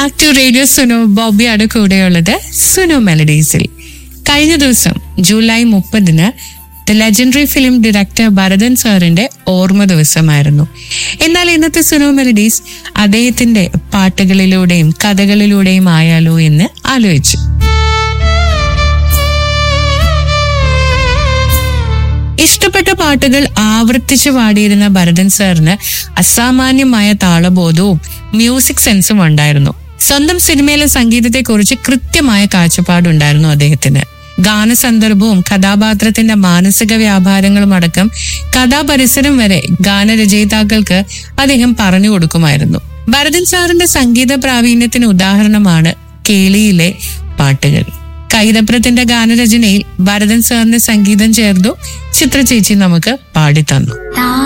back to radio Sunu ബോബിയാണ് കൂടെയുള്ളത് സുനു മെലഡീസിൽ കഴിഞ്ഞ ദിവസം ജൂലൈ മുപ്പതിന് the legendary film director Bharathan സാറിന്റെ ഓർമ്മ ദിവസമായിരുന്നു എന്നാൽ ഇന്നത്തെ സുനു മെലഡീസ് അദ്ദേഹത്തിന്റെ പാട്ടുകളിലൂടെയും കഥകളിലൂടെയും ആയാലോ എന്ന് ആലോചിച്ചു ഇഷ്ടപ്പെട്ട പാട്ടുകൾ ആവർത്തിച്ചു പാടിയിരുന്ന ഭരതൻ സാറിന് അസാമാന്യമായ താളബോധവും മ്യൂസിക് സെൻസും ഉണ്ടായിരുന്നു സ്വന്തം സിനിമയിലെ സംഗീതത്തെക്കുറിച്ച് കൃത്യമായ കാഴ്ചപ്പാടുണ്ടായിരുന്നു അദ്ദേഹത്തിന് ഗാനസന്ദർഭവും കഥാപാത്രത്തിന്റെ മാനസിക വ്യാപാരങ്ങളും അടക്കം കഥാപരിസരം വരെ ഗാനരചയിതാക്കൾക്ക് അദ്ദേഹം പറഞ്ഞു കൊടുക്കുമായിരുന്നു ഭരതൻ സാറിന്റെ സംഗീത പ്രാവീണ്യത്തിന് ഉദാഹരണമാണ് കേളിയിലെ പാട്ടുകൾ കൈതപ്രത്തിന്റെ ഗാനരചനയിൽ ഭരതൻ സാറിന് സംഗീതം ചേർന്നു ചിത്ര ചേച്ചി നമുക്ക് പാടിത്തന്നു